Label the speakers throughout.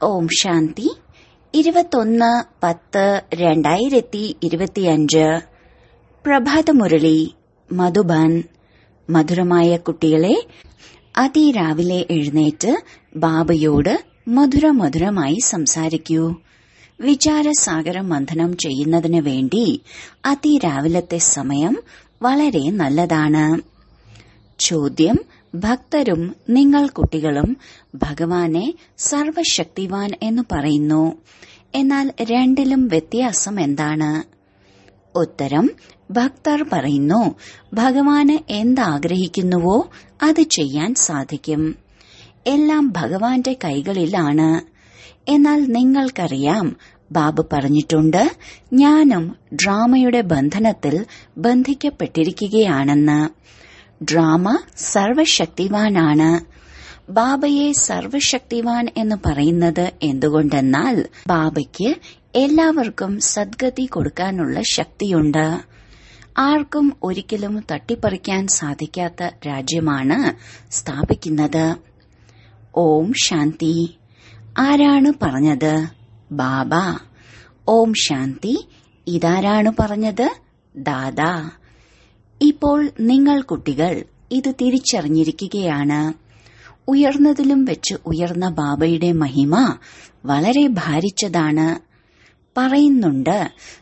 Speaker 1: ഓം ശാന്തി ഇരുപത്തൊന്ന് പത്ത് രണ്ടായിരത്തി ഇരുപത്തിയഞ്ച് പ്രഭാതമുരളി മധുബൻ മധുരമായ കുട്ടികളെ അതിരാവിലെ എഴുന്നേറ്റ് ബാബയോട് മധുര മധുരമായി സംസാരിക്കൂ വിചാരസാഗര മന്ഥനം ചെയ്യുന്നതിന് വേണ്ടി അതിരാവിലത്തെ സമയം വളരെ നല്ലതാണ് ചോദ്യം ഭക്തരും നിങ്ങൾ കുട്ടികളും ഭഗവാനെ സർവശക്തിവാൻ എന്ന് പറയുന്നു എന്നാൽ രണ്ടിലും വ്യത്യാസം എന്താണ് ഉത്തരം ഭക്തർ പറയുന്നു ഭഗവാന് എന്താഗ്രഹിക്കുന്നുവോ അത് ചെയ്യാൻ സാധിക്കും എല്ലാം ഭഗവാന്റെ കൈകളിലാണ് എന്നാൽ നിങ്ങൾക്കറിയാം ബാബു പറഞ്ഞിട്ടുണ്ട് ഞാനും ഡ്രാമയുടെ ബന്ധനത്തിൽ ബന്ധിക്കപ്പെട്ടിരിക്കുകയാണെന്ന് ഡ്രാമ സർവശക്തിവാനാണ് ബാബയെ സർവശക്തിവാൻ എന്ന് പറയുന്നത് എന്തുകൊണ്ടെന്നാൽ ബാബയ്ക്ക് എല്ലാവർക്കും സദ്ഗതി കൊടുക്കാനുള്ള ശക്തിയുണ്ട് ആർക്കും ഒരിക്കലും തട്ടിപ്പറിക്കാൻ സാധിക്കാത്ത രാജ്യമാണ് സ്ഥാപിക്കുന്നത് ഓം ശാന്തി ആരാണ് പറഞ്ഞത് ബാബ ഓം ശാന്തി ഇതാരാണ് പറഞ്ഞത് ദാദാ ഇപ്പോൾ നിങ്ങൾ കുട്ടികൾ ഇത് തിരിച്ചറിഞ്ഞിരിക്കുകയാണ് ഉയർന്നതിലും വെച്ച് ഉയർന്ന ബാബയുടെ മഹിമ വളരെ ഭാരിച്ചതാണ് പറയുന്നുണ്ട്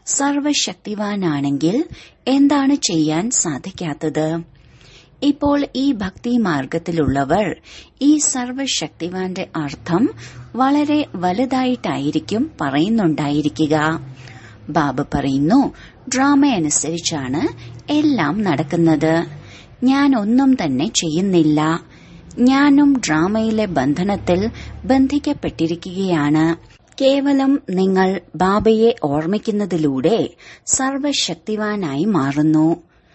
Speaker 1: സർവശക്തിവാനാണെങ്കിൽ എന്താണ് ചെയ്യാൻ സാധിക്കാത്തത് ഇപ്പോൾ ഈ ഭക്തി മാർഗത്തിലുള്ളവർ ഈ സർവശക്തിവാന്റെ അർത്ഥം വളരെ വലുതായിട്ടായിരിക്കും പറയുന്നുണ്ടായിരിക്കുക ബാബ പറയുന്നു ഡ്രാമ അനുസരിച്ചാണ് എല്ലാം നടക്കുന്നത് ഞാൻ ഒന്നും തന്നെ ചെയ്യുന്നില്ല ഞാനും ഡ്രാമയിലെ ബന്ധനത്തിൽ ബന്ധിക്കപ്പെട്ടിരിക്കുകയാണ് കേവലം നിങ്ങൾ ബാബയെ ഓർമ്മിക്കുന്നതിലൂടെ സർവശക്തിവാനായി മാറുന്നു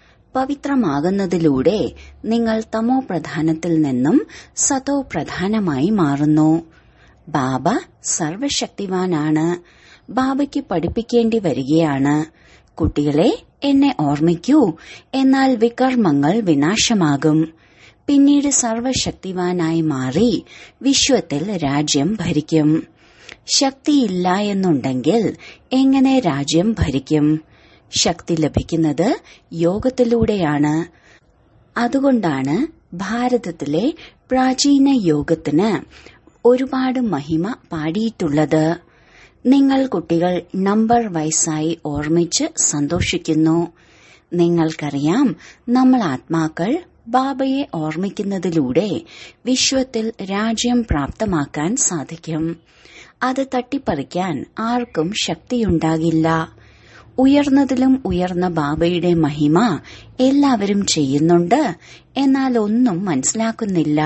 Speaker 1: പവിത്രമാകുന്നതിലൂടെ നിങ്ങൾ തമോ പ്രധാനത്തിൽ നിന്നും സതോ പ്രധാനമായി മാറുന്നു ബാബ സർവശക്തിവാനാണ് ബാബയ്ക്ക് പഠിപ്പിക്കേണ്ടി വരികയാണ് കുട്ടികളെ എന്നെ ഓർമ്മിക്കൂ എന്നാൽ വികർമ്മങ്ങൾ വിനാശമാകും പിന്നീട് സർവശക്തിവാനായി മാറി വിശ്വത്തിൽ രാജ്യം ഭരിക്കും ശക്തിയില്ല എന്നുണ്ടെങ്കിൽ എങ്ങനെ രാജ്യം ഭരിക്കും ശക്തി ലഭിക്കുന്നത് യോഗത്തിലൂടെയാണ് അതുകൊണ്ടാണ് ഭാരതത്തിലെ പ്രാചീന യോഗത്തിന് ഒരുപാട് മഹിമ പാടിയിട്ടുള്ളത് നിങ്ങൾ കുട്ടികൾ നമ്പർ വയസ്സായി ഓർമ്മിച്ച് സന്തോഷിക്കുന്നു നിങ്ങൾക്കറിയാം നമ്മൾ ആത്മാക്കൾ ബാബയെ ഓർമ്മിക്കുന്നതിലൂടെ വിശ്വത്തിൽ രാജ്യം പ്രാപ്തമാക്കാൻ സാധിക്കും അത് തട്ടിപ്പറിക്കാൻ ആർക്കും ശക്തിയുണ്ടാകില്ല ഉയർന്നതിലും ഉയർന്ന ബാബയുടെ മഹിമ എല്ലാവരും ചെയ്യുന്നുണ്ട് എന്നാൽ ഒന്നും മനസ്സിലാക്കുന്നില്ല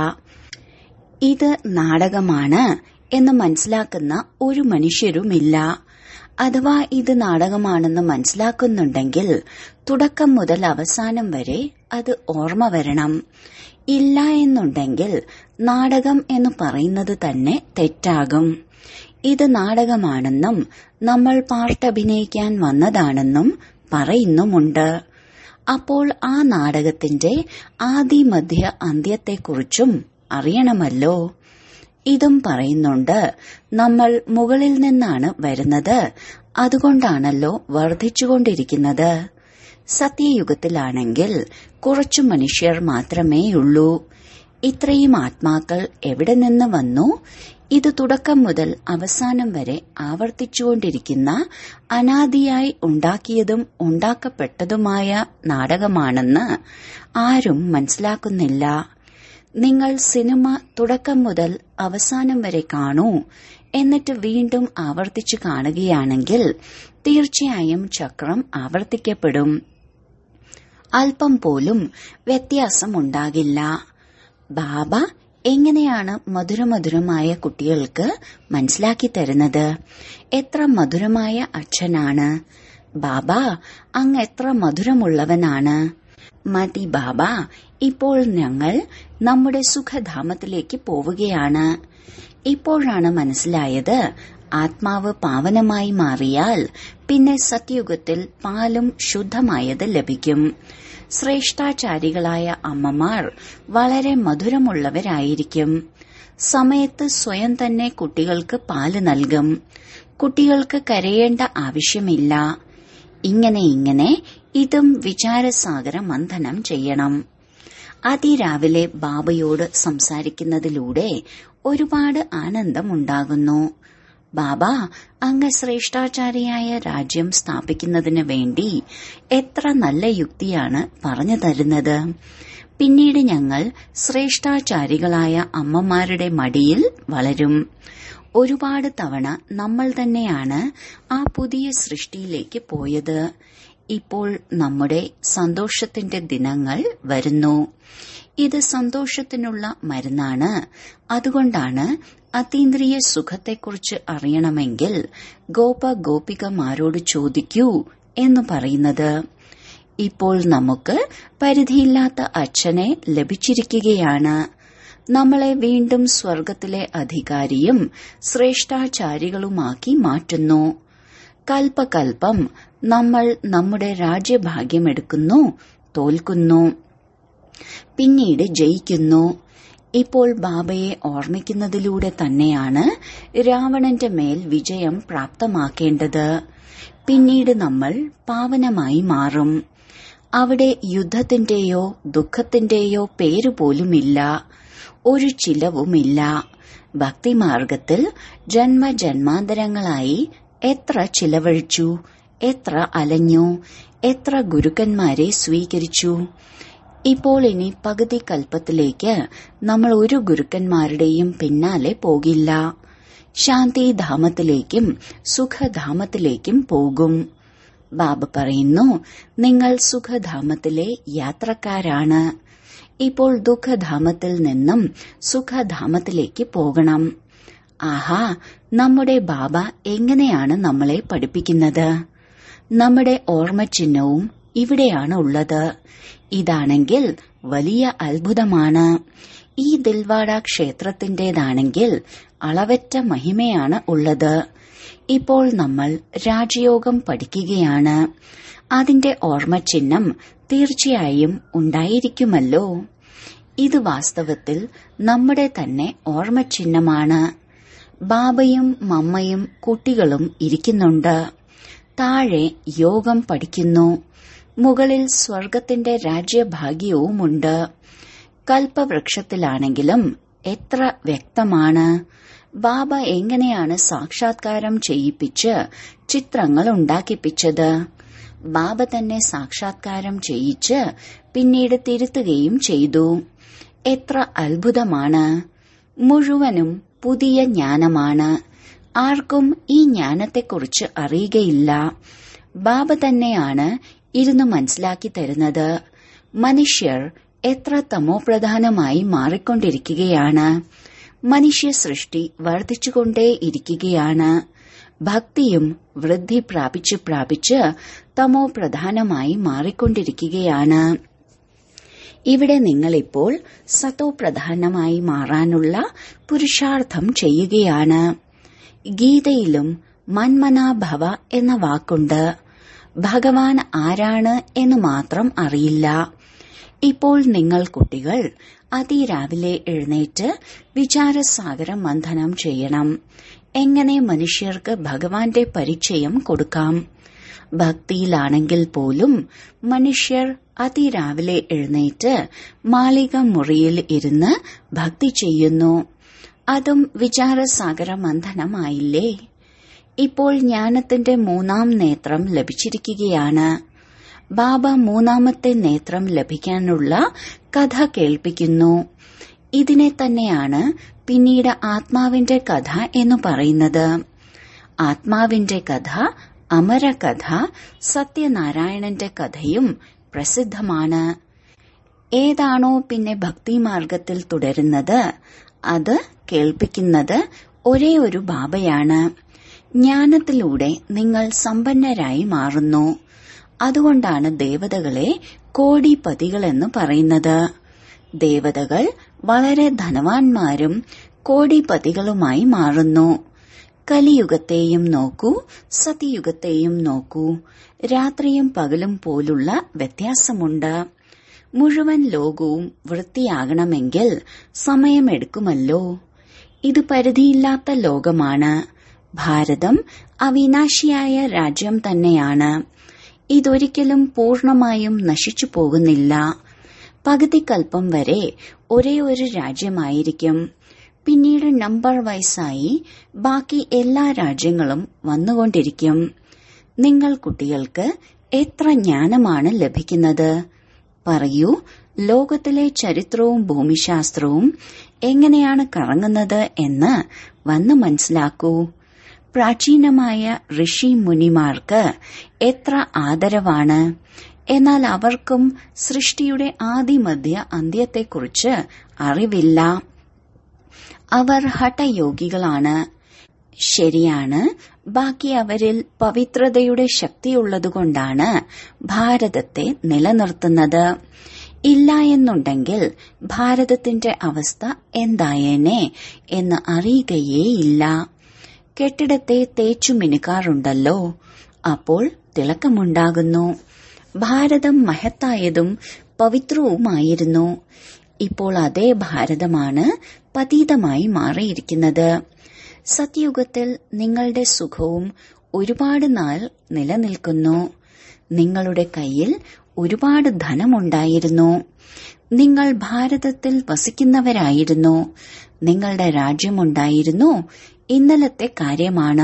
Speaker 1: ഇത് നാടകമാണ് എന്ന് മനസ്സിലാക്കുന്ന ഒരു മനുഷ്യരുമില്ല അഥവാ ഇത് നാടകമാണെന്ന് മനസ്സിലാക്കുന്നുണ്ടെങ്കിൽ തുടക്കം മുതൽ അവസാനം വരെ അത് ഓർമ്മ വരണം ഇല്ല എന്നുണ്ടെങ്കിൽ നാടകം എന്ന് പറയുന്നത് തന്നെ തെറ്റാകും ഇത് നാടകമാണെന്നും നമ്മൾ പാർട്ടഭിനയിക്കാൻ വന്നതാണെന്നും പറയുന്നുമുണ്ട് അപ്പോൾ ആ നാടകത്തിന്റെ ആദിമധ്യ അന്ത്യത്തെക്കുറിച്ചും അറിയണമല്ലോ ഇതും പറയുന്നുണ്ട് നമ്മൾ മുകളിൽ നിന്നാണ് വരുന്നത് അതുകൊണ്ടാണല്ലോ വർദ്ധിച്ചുകൊണ്ടിരിക്കുന്നത് സത്യയുഗത്തിലാണെങ്കിൽ കുറച്ചു മനുഷ്യർ മാത്രമേയുള്ളൂ ഇത്രയും ആത്മാക്കൾ എവിടെ നിന്ന് വന്നു ഇത് തുടക്കം മുതൽ അവസാനം വരെ ആവർത്തിച്ചുകൊണ്ടിരിക്കുന്ന അനാദിയായി ഉണ്ടാക്കിയതും ഉണ്ടാക്കപ്പെട്ടതുമായ നാടകമാണെന്ന് ആരും മനസ്സിലാക്കുന്നില്ല നിങ്ങൾ സിനിമ തുടക്കം മുതൽ അവസാനം വരെ കാണൂ എന്നിട്ട് വീണ്ടും ആവർത്തിച്ചു കാണുകയാണെങ്കിൽ തീർച്ചയായും ചക്രം ആവർത്തിക്കപ്പെടും അല്പം പോലും വ്യത്യാസമുണ്ടാകില്ല ബാബ എങ്ങനെയാണ് മധുരമധുരമായ കുട്ടികൾക്ക് മനസ്സിലാക്കി തരുന്നത് എത്ര മധുരമായ അച്ഛനാണ് ബാബ അങ്ങ് എത്ര മധുരമുള്ളവനാണ് മതി ബാബ ഇപ്പോൾ ഞങ്ങൾ നമ്മുടെ സുഖധാമത്തിലേക്ക് പോവുകയാണ് ഇപ്പോഴാണ് മനസ്സിലായത് ആത്മാവ് പാവനമായി മാറിയാൽ പിന്നെ സത്യുഗത്തിൽ പാലും ശുദ്ധമായത് ലഭിക്കും ശ്രേഷ്ഠാചാരികളായ അമ്മമാർ വളരെ മധുരമുള്ളവരായിരിക്കും സമയത്ത് സ്വയം തന്നെ കുട്ടികൾക്ക് പാല് നൽകും കുട്ടികൾക്ക് കരയേണ്ട ആവശ്യമില്ല ഇങ്ങനെ ഇങ്ങനെ ഇതും വിചാരസാഗര മന്ഥനം ചെയ്യണം അതിരാവിലെ ബാബയോട് സംസാരിക്കുന്നതിലൂടെ ഒരുപാട് ആനന്ദമുണ്ടാകുന്നു ബാബ അങ്ങ് ശ്രേഷ്ഠാചാരിയായ രാജ്യം സ്ഥാപിക്കുന്നതിന് വേണ്ടി എത്ര നല്ല യുക്തിയാണ് പറഞ്ഞു തരുന്നത് പിന്നീട് ഞങ്ങൾ ശ്രേഷ്ഠാചാരികളായ അമ്മമാരുടെ മടിയിൽ വളരും ഒരുപാട് തവണ നമ്മൾ തന്നെയാണ് ആ പുതിയ സൃഷ്ടിയിലേക്ക് പോയത് ഇപ്പോൾ നമ്മുടെ സന്തോഷത്തിന്റെ ദിനങ്ങൾ വരുന്നു ഇത് സന്തോഷത്തിനുള്ള മരുന്നാണ് അതുകൊണ്ടാണ് അതീന്ദ്രിയ സുഖത്തെക്കുറിച്ച് അറിയണമെങ്കിൽ ഗോപ ഗോപികമാരോട് ചോദിക്കൂ എന്ന് പറയുന്നത് ഇപ്പോൾ നമുക്ക് പരിധിയില്ലാത്ത അച്ഛനെ ലഭിച്ചിരിക്കുകയാണ് നമ്മളെ വീണ്ടും സ്വർഗത്തിലെ അധികാരിയും ശ്രേഷ്ഠാചാരികളുമാക്കി മാറ്റുന്നു കൽപ്പകൽപ്പം നമ്മൾ നമ്മുടെ രാജ്യഭാഗ്യമെടുക്കുന്നു തോൽക്കുന്നു പിന്നീട് ജയിക്കുന്നു ഇപ്പോൾ ബാബയെ ഓർമ്മിക്കുന്നതിലൂടെ തന്നെയാണ് രാവണന്റെ മേൽ വിജയം പ്രാപ്തമാക്കേണ്ടത് പിന്നീട് നമ്മൾ പാവനമായി മാറും അവിടെ യുദ്ധത്തിന്റെയോ ദുഃഖത്തിന്റെയോ പേരുപോലുമില്ല ഒരു ചിലവുമില്ല ഭക്തിമാർഗത്തിൽ ജന്മജന്മാന്തരങ്ങളായി എത്ര ചിലവഴിച്ചു എത്ര അലഞ്ഞു എത്ര ഗുരുക്കന്മാരെ സ്വീകരിച്ചു ഇപ്പോൾ ഇനി പകുതി കൽപ്പത്തിലേക്ക് നമ്മൾ ഒരു ഗുരുക്കന്മാരുടെയും പിന്നാലെ പോകില്ല ശാന്തിധാമത്തിലേക്കും സുഖധാമത്തിലേക്കും പോകും ബാബ പറയുന്നു നിങ്ങൾ സുഖധാമത്തിലെ യാത്രക്കാരാണ് ഇപ്പോൾ ദുഃഖധാമത്തിൽ നിന്നും സുഖധാമത്തിലേക്ക് പോകണം ആഹാ നമ്മുടെ ബാബ എങ്ങനെയാണ് നമ്മളെ പഠിപ്പിക്കുന്നത് നമ്മുടെ ഓർമ്മചിഹ്നവും ഇവിടെയാണ് ഉള്ളത് ഇതാണെങ്കിൽ വലിയ അത്ഭുതമാണ് ഈ ദിൽവാഡ ക്ഷേത്രത്തിന്റേതാണെങ്കിൽ അളവറ്റ മഹിമയാണ് ഉള്ളത് ഇപ്പോൾ നമ്മൾ രാജയോഗം പഠിക്കുകയാണ് അതിന്റെ ഓർമ്മചിഹ്നം തീർച്ചയായും ഉണ്ടായിരിക്കുമല്ലോ ഇത് വാസ്തവത്തിൽ നമ്മുടെ തന്നെ ഓർമ്മചിഹ്നമാണ് ബാബയും മമ്മയും കുട്ടികളും ഇരിക്കുന്നുണ്ട് താഴെ യോഗം പഠിക്കുന്നു മുകളിൽ സ്വർഗത്തിന്റെ രാജ്യഭാഗ്യവുമുണ്ട് കൽപ്പവൃക്ഷത്തിലാണെങ്കിലും എത്ര വ്യക്തമാണ് ബാബ എങ്ങനെയാണ് സാക്ഷാത്കാരം ചെയ്യിപ്പിച്ച് ചിത്രങ്ങൾ ഉണ്ടാക്കിപ്പിച്ചത് ബാബ തന്നെ സാക്ഷാത്കാരം ചെയ്യിച്ച് പിന്നീട് തിരുത്തുകയും ചെയ്തു എത്ര അത്ഭുതമാണ് മുഴുവനും പുതിയ ജ്ഞാനമാണ് ആർക്കും ഈ ജ്ഞാനത്തെക്കുറിച്ച് അറിയുകയില്ല ബാബ തന്നെയാണ് ഇരുന്ന് മനസ്സിലാക്കി തരുന്നത് മനുഷ്യർ എത്ര തമോപ്രധാനമായി മാറിക്കൊണ്ടിരിക്കുകയാണ് മനുഷ്യ സൃഷ്ടി വർദ്ധിച്ചുകൊണ്ടേയിരിക്കുകയാണ് ഭക്തിയും വൃദ്ധി പ്രാപിച്ച് പ്രാപിച്ച് തമോ പ്രധാനമായി മാറിക്കൊണ്ടിരിക്കുകയാണ് ഇവിടെ നിങ്ങളിപ്പോൾ സതോ പ്രധാനമായി മാറാനുള്ള പുരുഷാർത്ഥം ചെയ്യുകയാണ് ഗീതയിലും മന്മനാഭവ എന്ന വാക്കുണ്ട് ഭഗവാൻ ആരാണ് എന്ന് മാത്രം അറിയില്ല ഇപ്പോൾ നിങ്ങൾ കുട്ടികൾ അതിരാവിലെ എഴുന്നേറ്റ് വിചാരസാഗരം മന്ഥനം ചെയ്യണം എങ്ങനെ മനുഷ്യർക്ക് ഭഗവാന്റെ പരിചയം കൊടുക്കാം ഭക്തിയിലാണെങ്കിൽ പോലും മനുഷ്യർ അതിരാവിലെ എഴുന്നേറ്റ് മാളിക മുറിയിൽ ഇരുന്ന് ഭക്തി ചെയ്യുന്നു അതും വിചാരസാഗര മന്ഥനമായില്ലേ ഇപ്പോൾ ജ്ഞാനത്തിന്റെ മൂന്നാം നേത്രം ലഭിച്ചിരിക്കുകയാണ് ബാബ മൂന്നാമത്തെ നേത്രം ലഭിക്കാനുള്ള കഥ കേൾപ്പിക്കുന്നു ഇതിനെ തന്നെയാണ് പിന്നീട് ആത്മാവിന്റെ കഥ എന്ന് പറയുന്നത് ആത്മാവിന്റെ കഥ അമരകഥ സത്യനാരായണന്റെ കഥയും പ്രസിദ്ധമാണ് ഏതാണോ പിന്നെ ഭക്തിമാർഗത്തിൽ തുടരുന്നത് അത് കേൾപ്പിക്കുന്നത് ഒരേ ഒരു ബാബയാണ് ജ്ഞാനത്തിലൂടെ നിങ്ങൾ സമ്പന്നരായി മാറുന്നു അതുകൊണ്ടാണ് ദേവതകളെ കോടിപതികളെന്ന് പറയുന്നത് ദേവതകൾ വളരെ ധനവാന്മാരും കോടിപതികളുമായി മാറുന്നു കലിയുഗത്തെയും നോക്കൂ സതിയുഗത്തെയും നോക്കൂ രാത്രിയും പകലും പോലുള്ള വ്യത്യാസമുണ്ട് മുഴുവൻ ലോകവും വൃത്തിയാകണമെങ്കിൽ സമയമെടുക്കുമല്ലോ ഇത് പരിധിയില്ലാത്ത ലോകമാണ് ഭാരതം അവിനാശിയായ രാജ്യം തന്നെയാണ് ഇതൊരിക്കലും പൂർണമായും നശിച്ചു പോകുന്നില്ല പകുതിക്കൽപ്പം വരെ ഒരേ ഒരു രാജ്യമായിരിക്കും പിന്നീട് നമ്പർ വൈസായി ബാക്കി എല്ലാ രാജ്യങ്ങളും വന്നുകൊണ്ടിരിക്കും നിങ്ങൾ കുട്ടികൾക്ക് എത്ര ജ്ഞാനമാണ് ലഭിക്കുന്നത് പറയൂ ലോകത്തിലെ ചരിത്രവും ഭൂമിശാസ്ത്രവും എങ്ങനെയാണ് കറങ്ങുന്നത് എന്ന് വന്ന് മനസ്സിലാക്കൂ പ്രാചീനമായ ഋഷി മുനിമാർക്ക് എത്ര ആദരവാണ് എന്നാൽ അവർക്കും സൃഷ്ടിയുടെ ആദിമധ്യ അന്ത്യത്തെക്കുറിച്ച് അറിവില്ല അവർ ഹഠയോഗികളാണ് ശരിയാണ് ബാക്കി അവരിൽ പവിത്രതയുടെ ശക്തിയുള്ളതുകൊണ്ടാണ് ഭാരതത്തെ നിലനിർത്തുന്നത് ഇല്ല എന്നുണ്ടെങ്കിൽ ഭാരതത്തിന്റെ അവസ്ഥ എന്തായേനെ എന്ന് അറിയുകയേയില്ല കെട്ടിടത്തെ തേച്ചു മിനുക്കാറുണ്ടല്ലോ അപ്പോൾ തിളക്കമുണ്ടാകുന്നു ഭാരതം മഹത്തായതും പവിത്രവുമായിരുന്നു ഇപ്പോൾ അതേ ഭാരതമാണ് പതീതമായി മാറിയിരിക്കുന്നത് സത്യുഗത്തിൽ നിങ്ങളുടെ സുഖവും ഒരുപാട് നാൾ നിലനിൽക്കുന്നു നിങ്ങളുടെ കയ്യിൽ ഒരുപാട് ധനമുണ്ടായിരുന്നു നിങ്ങൾ ഭാരതത്തിൽ വസിക്കുന്നവരായിരുന്നു നിങ്ങളുടെ രാജ്യമുണ്ടായിരുന്നു ഇന്നലത്തെ കാര്യമാണ്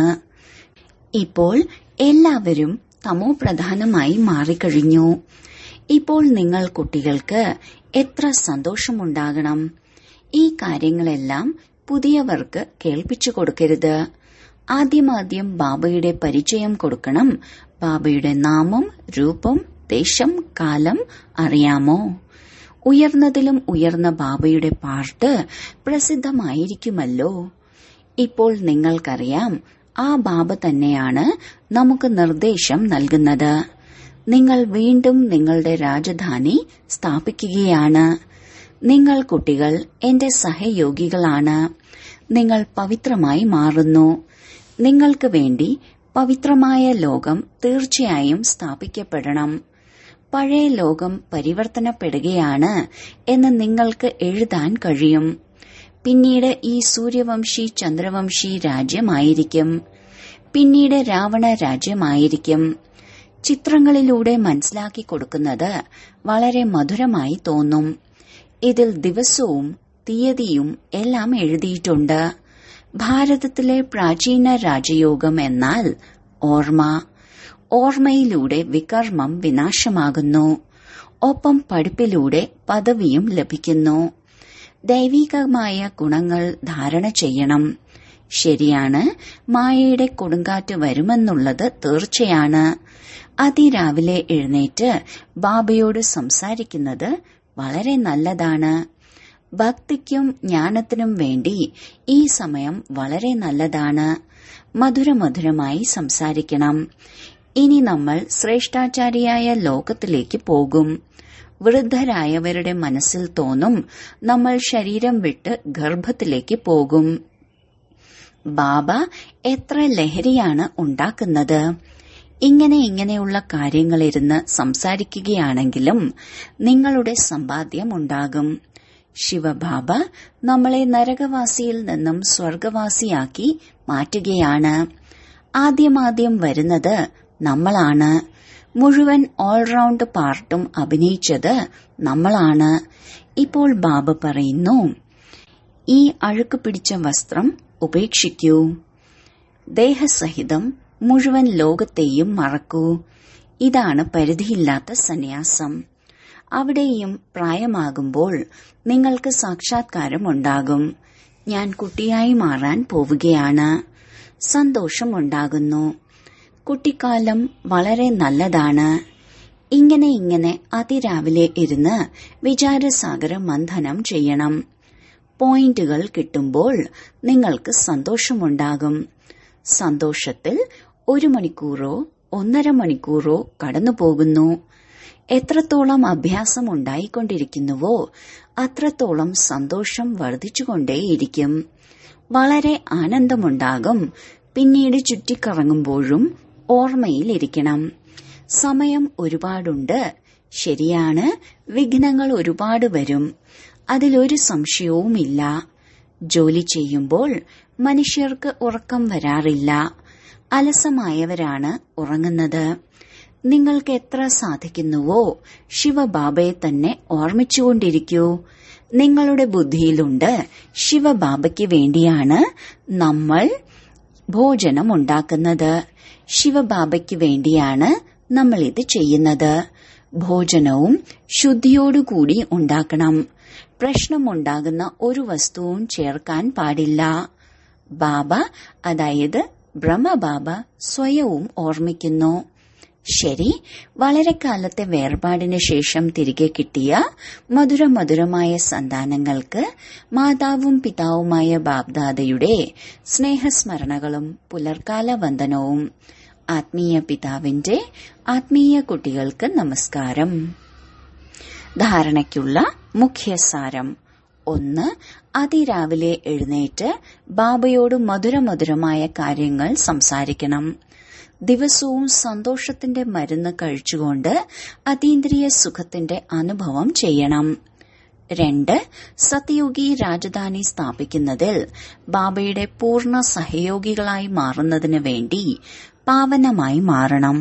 Speaker 1: ഇപ്പോൾ എല്ലാവരും തമോ പ്രധാനമായി മാറിക്കഴിഞ്ഞു ഇപ്പോൾ നിങ്ങൾ കുട്ടികൾക്ക് എത്ര സന്തോഷമുണ്ടാകണം ഈ കാര്യങ്ങളെല്ലാം പുതിയവർക്ക് കേൾപ്പിച്ചു കൊടുക്കരുത് ആദ്യമാദ്യം ബാബയുടെ പരിചയം കൊടുക്കണം ബാബയുടെ നാമം രൂപം ദേശം കാലം അറിയാമോ ഉയർന്നതിലും ഉയർന്ന ബാബയുടെ പാട്ട് പ്രസിദ്ധമായിരിക്കുമല്ലോ ഇപ്പോൾ നിങ്ങൾക്കറിയാം ആ ബാബ തന്നെയാണ് നമുക്ക് നിർദ്ദേശം നൽകുന്നത് നിങ്ങൾ വീണ്ടും നിങ്ങളുടെ രാജധാനി സ്ഥാപിക്കുകയാണ് നിങ്ങൾ കുട്ടികൾ എന്റെ സഹയോഗികളാണ് നിങ്ങൾ പവിത്രമായി മാറുന്നു നിങ്ങൾക്ക് വേണ്ടി പവിത്രമായ ലോകം തീർച്ചയായും സ്ഥാപിക്കപ്പെടണം പഴയ ലോകം പരിവർത്തനപ്പെടുകയാണ് എന്ന് നിങ്ങൾക്ക് എഴുതാൻ കഴിയും പിന്നീട് ഈ സൂര്യവംശി ചന്ദ്രവംശി രാജ്യമായിരിക്കും പിന്നീട് രാവണ രാജ്യമായിരിക്കും ചിത്രങ്ങളിലൂടെ മനസ്സിലാക്കി കൊടുക്കുന്നത് വളരെ മധുരമായി തോന്നും ഇതിൽ ദിവസവും തീയതിയും എല്ലാം എഴുതിയിട്ടുണ്ട് ഭാരതത്തിലെ പ്രാചീന രാജയോഗം എന്നാൽ ഓർമ്മ ഓർമ്മയിലൂടെ വികർമ്മം വിനാശമാകുന്നു ഒപ്പം പഠിപ്പിലൂടെ പദവിയും ലഭിക്കുന്നു ദൈവികമായ ഗുണങ്ങൾ ധാരണ ചെയ്യണം ശരിയാണ് മായയുടെ കൊടുങ്കാറ്റ് വരുമെന്നുള്ളത് തീർച്ചയാണ് അതിരാവിലെ എഴുന്നേറ്റ് ബാബയോട് സംസാരിക്കുന്നത് വളരെ നല്ലതാണ് ഭക്തിക്കും ജ്ഞാനത്തിനും വേണ്ടി ഈ സമയം വളരെ നല്ലതാണ് മധുരമധുരമായി സംസാരിക്കണം ഇനി നമ്മൾ ശ്രേഷ്ഠാചാരിയായ ലോകത്തിലേക്ക് പോകും വൃദ്ധരായവരുടെ മനസ്സിൽ തോന്നും നമ്മൾ ശരീരം വിട്ട് ഗർഭത്തിലേക്ക് പോകും ബാബ എത്ര ലഹരിയാണ് ഉണ്ടാക്കുന്നത് ഇങ്ങനെ ഇങ്ങനെയുള്ള കാര്യങ്ങളിരുന്ന് സംസാരിക്കുകയാണെങ്കിലും നിങ്ങളുടെ സമ്പാദ്യം ഉണ്ടാകും ശിവബാബ നമ്മളെ നരകവാസിയിൽ നിന്നും സ്വർഗവാസിയാക്കി മാറ്റുകയാണ് ആദ്യമാദ്യം വരുന്നത് നമ്മളാണ് മുഴുവൻ ഓൾറൗണ്ട് പാർട്ടും അഭിനയിച്ചത് നമ്മളാണ് ഇപ്പോൾ ബാബ പറയുന്നു ഈ അഴുക്ക് പിടിച്ച വസ്ത്രം ഉപേക്ഷിക്കൂ ദേഹസഹിതം മുഴുവൻ ലോകത്തെയും മറക്കൂ ഇതാണ് പരിധിയില്ലാത്ത സന്യാസം അവിടെയും പ്രായമാകുമ്പോൾ നിങ്ങൾക്ക് സാക്ഷാത്കാരം ഉണ്ടാകും ഞാൻ കുട്ടിയായി മാറാൻ പോവുകയാണ് സന്തോഷമുണ്ടാകുന്നു കുട്ടിക്കാലം വളരെ നല്ലതാണ് ഇങ്ങനെ ഇങ്ങനെ അതിരാവിലെ ഇരുന്ന് വിചാരസാഗര മന്ഥനം ചെയ്യണം പോയിന്റുകൾ കിട്ടുമ്പോൾ നിങ്ങൾക്ക് സന്തോഷമുണ്ടാകും സന്തോഷത്തിൽ ഒരു മണിക്കൂറോ ഒന്നര മണിക്കൂറോ കടന്നു പോകുന്നു എത്രത്തോളം അഭ്യാസം ഉണ്ടായിക്കൊണ്ടിരിക്കുന്നുവോ അത്രത്തോളം സന്തോഷം വർദ്ധിച്ചുകൊണ്ടേയിരിക്കും വളരെ ആനന്ദമുണ്ടാകും പിന്നീട് ചുറ്റിക്കറങ്ങുമ്പോഴും ഓർമ്മയിലിരിക്കണം സമയം ഒരുപാടുണ്ട് ശരിയാണ് വിഘ്നങ്ങൾ ഒരുപാട് വരും അതിലൊരു സംശയവുമില്ല ജോലി ചെയ്യുമ്പോൾ മനുഷ്യർക്ക് ഉറക്കം വരാറില്ല അലസമായവരാണ് ഉറങ്ങുന്നത് നിങ്ങൾക്ക് എത്ര സാധിക്കുന്നുവോ ശിവബാബയെ തന്നെ ഓർമ്മിച്ചുകൊണ്ടിരിക്കൂ നിങ്ങളുടെ ബുദ്ധിയിലുണ്ട് ശിവബാബയ്ക്ക് വേണ്ടിയാണ് നമ്മൾ ഭോജനം ഉണ്ടാക്കുന്നത് ശിവബാബയ്ക്ക് വേണ്ടിയാണ് നമ്മൾ ഇത് ചെയ്യുന്നത് ഭോജനവും ശുദ്ധിയോടുകൂടി ഉണ്ടാക്കണം പ്രശ്നമുണ്ടാകുന്ന ഒരു വസ്തുവും ചേർക്കാൻ പാടില്ല ബാബ അതായത് ബ്രഹ്മബാബ സ്വയവും ഓർമ്മിക്കുന്നു ശരി വളരെ കാലത്തെ വേർപാടിന് ശേഷം തിരികെ കിട്ടിയ മധുരമധുരമായ സന്താനങ്ങൾക്ക് മാതാവും പിതാവുമായ ബാബ്ദാദയുടെ സ്നേഹസ്മരണകളും പുലർക്കാല വന്ദനവും ആത്മീയ പിതാവിന്റെ ആത്മീയ കുട്ടികൾക്ക് നമസ്കാരം ധാരണയ്ക്കുള്ള മുഖ്യസാരം ഒന്ന് അതിരാവിലെ എഴുന്നേറ്റ് ബാബയോട് മധുരമധുരമായ കാര്യങ്ങൾ സംസാരിക്കണം ദിവസവും സന്തോഷത്തിന്റെ മരുന്ന് കഴിച്ചുകൊണ്ട് അതീന്ദ്രിയ സുഖത്തിന്റെ അനുഭവം ചെയ്യണം രണ്ട് സത്യയോഗി രാജധാനി സ്ഥാപിക്കുന്നതിൽ ബാബയുടെ പൂർണ്ണ സഹയോഗികളായി മാറുന്നതിന് വേണ്ടി പാവനമായി മാറണം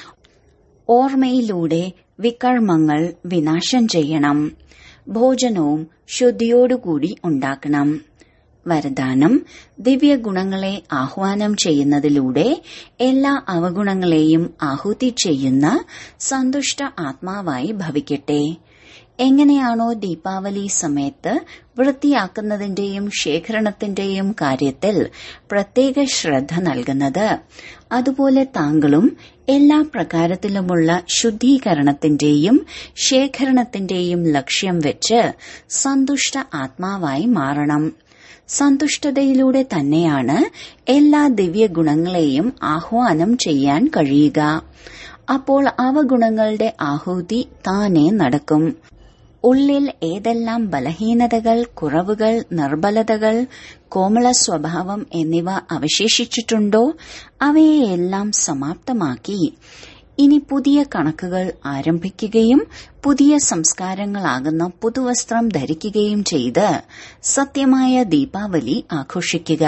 Speaker 1: ഓർമ്മയിലൂടെ വികർമ്മങ്ങൾ വിനാശം ചെയ്യണം ഭോജനവും ശുദ്ധിയോടുകൂടി ഉണ്ടാക്കണം വരദാനം ദിവ്യഗുണങ്ങളെ ആഹ്വാനം ചെയ്യുന്നതിലൂടെ എല്ലാ അവഗുണങ്ങളെയും ആഹുതി ചെയ്യുന്ന സന്തുഷ്ട ആത്മാവായി ഭവിക്കട്ടെ എങ്ങനെയാണോ ദീപാവലി സമയത്ത് വൃത്തിയാക്കുന്നതിന്റെയും ശേഖരണത്തിന്റെയും കാര്യത്തിൽ പ്രത്യേക ശ്രദ്ധ നൽകുന്നത് അതുപോലെ താങ്കളും എല്ലാ പ്രകാരത്തിലുമുള്ള ശുദ്ധീകരണത്തിന്റെയും ശേഖരണത്തിന്റെയും ലക്ഷ്യം വെച്ച് സന്തുഷ്ട ആത്മാവായി മാറണം സന്തുഷ്ടതയിലൂടെ തന്നെയാണ് എല്ലാ ദിവ്യഗുണങ്ങളെയും ആഹ്വാനം ചെയ്യാൻ കഴിയുക അപ്പോൾ അവഗുണങ്ങളുടെ ആഹൂതി താനെ നടക്കും ഉള്ളിൽ ഏതെല്ലാം ബലഹീനതകൾ കുറവുകൾ നിർബലതകൾ കോമള സ്വഭാവം എന്നിവ അവശേഷിച്ചിട്ടുണ്ടോ അവയെയെല്ലാം സമാപ്തമാക്കി ഇനി പുതിയ കണക്കുകൾ ആരംഭിക്കുകയും പുതിയ സംസ്കാരങ്ങളാകുന്ന പുതുവസ്ത്രം ധരിക്കുകയും ചെയ്ത് സത്യമായ ദീപാവലി ആഘോഷിക്കുക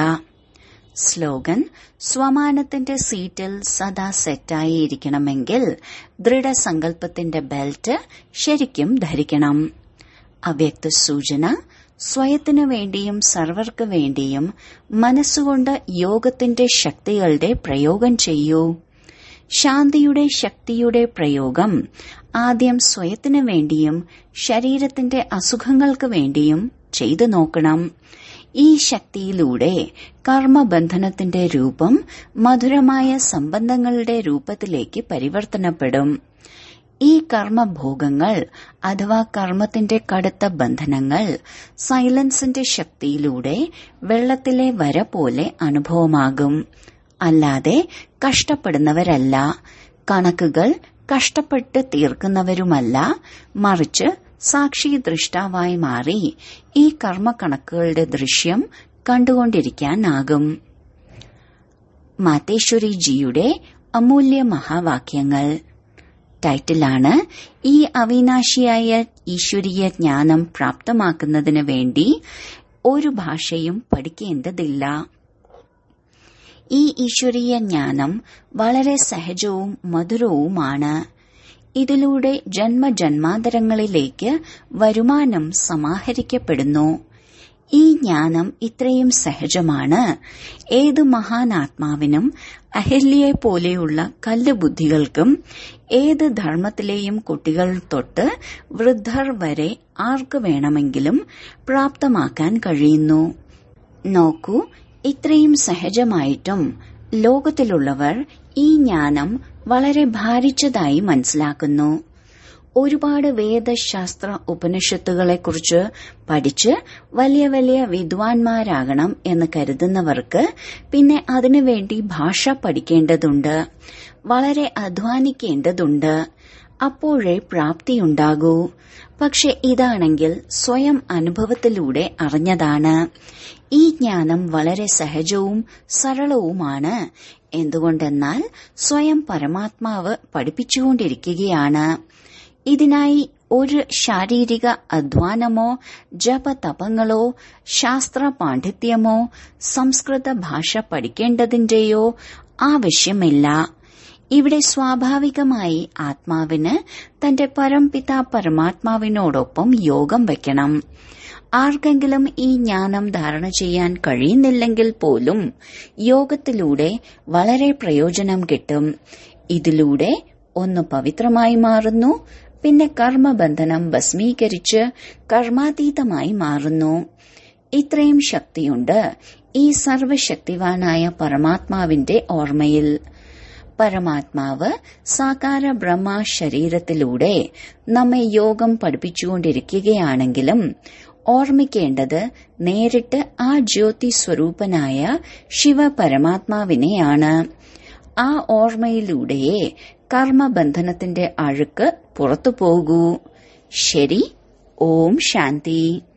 Speaker 1: സ്ലോഗൻ സ്വമാനത്തിന്റെ സീറ്റിൽ സദാ സെറ്റായി ഇരിക്കണമെങ്കിൽ ദൃഢസങ്കല്പത്തിന്റെ ബെൽറ്റ് ശരിക്കും ധരിക്കണം അവ്യക്ത സൂചന സ്വയത്തിനു വേണ്ടിയും സർവർക്ക് വേണ്ടിയും മനസ്സുകൊണ്ട് യോഗത്തിന്റെ ശക്തികളുടെ പ്രയോഗം ചെയ്യൂ ശാന്തിയുടെ ശക്തിയുടെ പ്രയോഗം ആദ്യം സ്വയത്തിനു വേണ്ടിയും ശരീരത്തിന്റെ അസുഖങ്ങൾക്ക് വേണ്ടിയും ചെയ്തു നോക്കണം ഈ ശക്തിയിലൂടെ കർമ്മബന്ധനത്തിന്റെ രൂപം മധുരമായ സംബന്ധങ്ങളുടെ രൂപത്തിലേക്ക് പരിവർത്തനപ്പെടും ഈ കർമ്മഭോഗങ്ങൾ അഥവാ കർമ്മത്തിന്റെ കടുത്ത ബന്ധനങ്ങൾ സൈലൻസിന്റെ ശക്തിയിലൂടെ വെള്ളത്തിലെ വര പോലെ അനുഭവമാകും അല്ലാതെ കഷ്ടപ്പെടുന്നവരല്ല കണക്കുകൾ കഷ്ടപ്പെട്ട് തീർക്കുന്നവരുമല്ല മറിച്ച് സാക്ഷി ദൃഷ്ടാവായി മാറി ഈ കർമ്മക്കണക്കുകളുടെ ദൃശ്യം കണ്ടുകൊണ്ടിരിക്കാനാകും മാതേശ്വരിജിയുടെ അമൂല്യ മഹാവാക്യങ്ങൾ ടൈറ്റിലാണ് ഈ അവിനാശിയായ ഈശ്വരീയ ജ്ഞാനം പ്രാപ്തമാക്കുന്നതിന് വേണ്ടി ഒരു ഭാഷയും പഠിക്കേണ്ടതില്ല ഈ ഈശ്വരീയ ജ്ഞാനം വളരെ സഹജവും മധുരവുമാണ് ഇതിലൂടെ ജന്മജന്മാന്തരങ്ങളിലേക്ക് വരുമാനം സമാഹരിക്കപ്പെടുന്നു ഈ ജ്ഞാനം ഇത്രയും സഹജമാണ് ഏത് മഹാനാത്മാവിനും അഹല്യയെ പോലെയുള്ള കല്ലുബുദ്ധികൾക്കും ഏത് ധർമ്മത്തിലെയും കുട്ടികൾ തൊട്ട് വൃദ്ധർ വരെ ആർക്ക് വേണമെങ്കിലും പ്രാപ്തമാക്കാൻ കഴിയുന്നു നോക്കൂ ഇത്രയും സഹജമായിട്ടും ലോകത്തിലുള്ളവർ ഈ ജ്ഞാനം വളരെ ഭാരിച്ചതായി മനസ്സിലാക്കുന്നു ഒരുപാട് വേദശാസ്ത്ര ഉപനിഷത്തുകളെക്കുറിച്ച് പഠിച്ച് വലിയ വലിയ വിദ്വാൻമാരാകണം എന്ന് കരുതുന്നവർക്ക് പിന്നെ അതിനുവേണ്ടി ഭാഷ പഠിക്കേണ്ടതുണ്ട് വളരെ അധ്വാനിക്കേണ്ടതുണ്ട് അപ്പോഴേ പ്രാപ്തിയുണ്ടാകൂ പക്ഷെ ഇതാണെങ്കിൽ സ്വയം അനുഭവത്തിലൂടെ അറിഞ്ഞതാണ് ഈ ജ്ഞാനം വളരെ സഹജവും സരളവുമാണ് എന്തുകൊണ്ടെന്നാൽ സ്വയം പരമാത്മാവ് പഠിപ്പിച്ചുകൊണ്ടിരിക്കുകയാണ് ഇതിനായി ഒരു ശാരീരിക അധ്വാനമോ ജപതപങ്ങളോ ശാസ്ത്ര പാണ്ഡിത്യമോ സംസ്കൃത ഭാഷ പഠിക്കേണ്ടതിന്റെയോ ആവശ്യമില്ല ഇവിടെ സ്വാഭാവികമായി ആത്മാവിന് തന്റെ പരംപിത പരമാത്മാവിനോടൊപ്പം യോഗം വയ്ക്കണം ആർക്കെങ്കിലും ഈ ജ്ഞാനം ധാരണ ചെയ്യാൻ കഴിയുന്നില്ലെങ്കിൽ പോലും യോഗത്തിലൂടെ വളരെ പ്രയോജനം കിട്ടും ഇതിലൂടെ ഒന്ന് പവിത്രമായി മാറുന്നു പിന്നെ കർമ്മബന്ധനം ഭസ്മീകരിച്ച് കർമാതീതമായി മാറുന്നു ഇത്രയും ശക്തിയുണ്ട് ഈ സർവശക്തിവാനായ പരമാത്മാവിന്റെ ഓർമ്മയിൽ പരമാത്മാവ് സാകാര ബ്രഹ്മ ശരീരത്തിലൂടെ നമ്മെ യോഗം പഠിപ്പിച്ചുകൊണ്ടിരിക്കുകയാണെങ്കിലും ഓർമ്മിക്കേണ്ടത് നേരിട്ട് ആ ജ്യോതി സ്വരൂപനായ ശിവപരമാത്മാവിനെയാണ് ആ ഓർമ്മയിലൂടെയേ കർമ്മബന്ധനത്തിന്റെ അഴുക്ക് പുറത്തു പോകൂ ശരി ഓം ശാന്തി